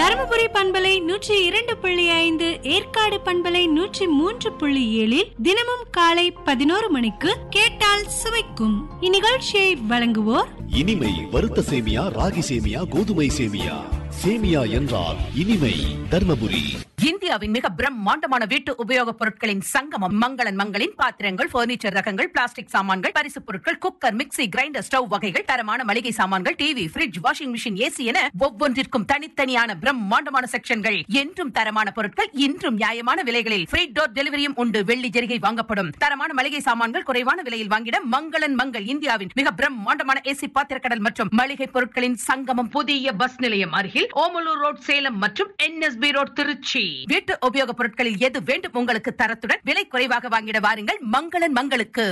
தருமபுரி பண்பலை நூற்றி இரண்டு புள்ளி ஐந்து ஏற்காடு பண்பலை நூற்றி மூன்று புள்ளி ஏழில் தினமும் காலை பதினோரு மணிக்கு கேட்டால் சுவைக்கும் இந்நிகழ்ச்சியை வழங்குவோர் இனிமை வறுத்த சேமியா ராகி சேமியா கோதுமை சேமியா சேமியா என்றால் இனிமை தர்மபுரி இந்தியாவின் மிக பிரம்மாண்டமான வீட்டு உபயோகப் பொருட்களின் சங்கமம் மங்களன் மங்களின் பாத்திரங்கள் பர்னிச்சர் ரகங்கள் பிளாஸ்டிக் சாமான்கள் பரிசுப் பொருட்கள் குக்கர் மிக்ஸி கிரைண்டர் ஸ்டவ் வகைகள் தரமான மளிகை சாமான்கள் TV fridge washing machine AC என ஒவ்வொன்றிற்கும் தனித்தனியான பிரம்மாண்டமான செக்ஷன்கள் என்றும் தரமான பொருட்கள் இன்றும் நியாயமான விலைகளில் ஃப்ரீ டோர் டெலிவரியும் உண்டு வெள்ளி ஜெரிகை வாங்கப்படும் தரமான மளிகை சாமான்கள் குறைவான விலையில் வாங்கிட மங்களன் மங்கள் இந்தியாவின் மிக பிரம்மாண்டமான ஏசி பாத்திரக்கடல் மற்றும் மளிகை பொருட்களின் சங்கமம் புதிய பஸ் நிலையம் அருகில் ஓமலூர் ரோட் சேலம் மற்றும் என்எஸ்பி ரோட் திருச்சி வீட்டு உபயோகப் பொருட்களில் எது வேண்டும் உங்களுக்கு தரத்துடன் விலை குறைவாக வாங்கிட வாருங்கள் மங்களன் மங்களுக்கு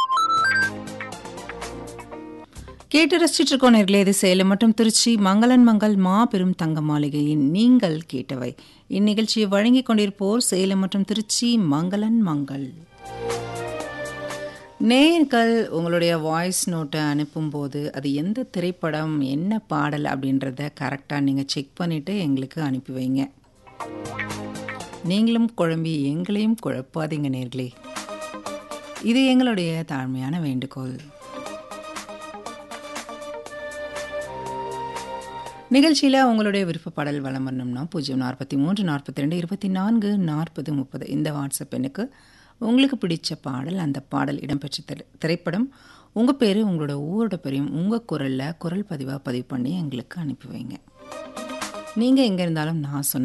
கேட்டு ரசிச்சிட்டு இருக்கோம் நேர்களே இது சேலம் மற்றும் திருச்சி மங்களன் மங்கள் மாபெரும் தங்க மாளிகையின் நீங்கள் கேட்டவை இந்நிகழ்ச்சியை வழங்கிக் கொண்டிருப்போர் சேலம் மற்றும் திருச்சி மங்களன் மங்கள் நேயர்கள் உங்களுடைய வாய்ஸ் நோட்டை அனுப்பும்போது அது எந்த திரைப்படம் என்ன பாடல் அப்படின்றத கரெக்டாக நீங்கள் செக் பண்ணிவிட்டு எங்களுக்கு அனுப்பி வைங்க நீங்களும் குழம்பி எங்களையும் குழப்பாதீங்க நேர்களே இது எங்களுடைய தாழ்மையான வேண்டுகோள் நிகழ்ச்சியில் உங்களுடைய விருப்ப பாடல் வளம் வரணும்னா பூஜ்ஜியம் நாற்பத்தி மூன்று நாற்பத்தி ரெண்டு இருபத்தி நான்கு நாற்பது முப்பது இந்த வாட்ஸ்அப் எண்ணுக்கு உங்களுக்கு பிடிச்ச பாடல் அந்த பாடல் இடம்பெற்ற திரை திரைப்படம் உங்கள் பேர் உங்களோட ஊரோட பேரையும் உங்கள் குரலில் குரல் பதிவாக பதிவு பண்ணி எங்களுக்கு அனுப்பி வைங்க நீங்கள் எங்கே இருந்தாலும் நான் சொன்ன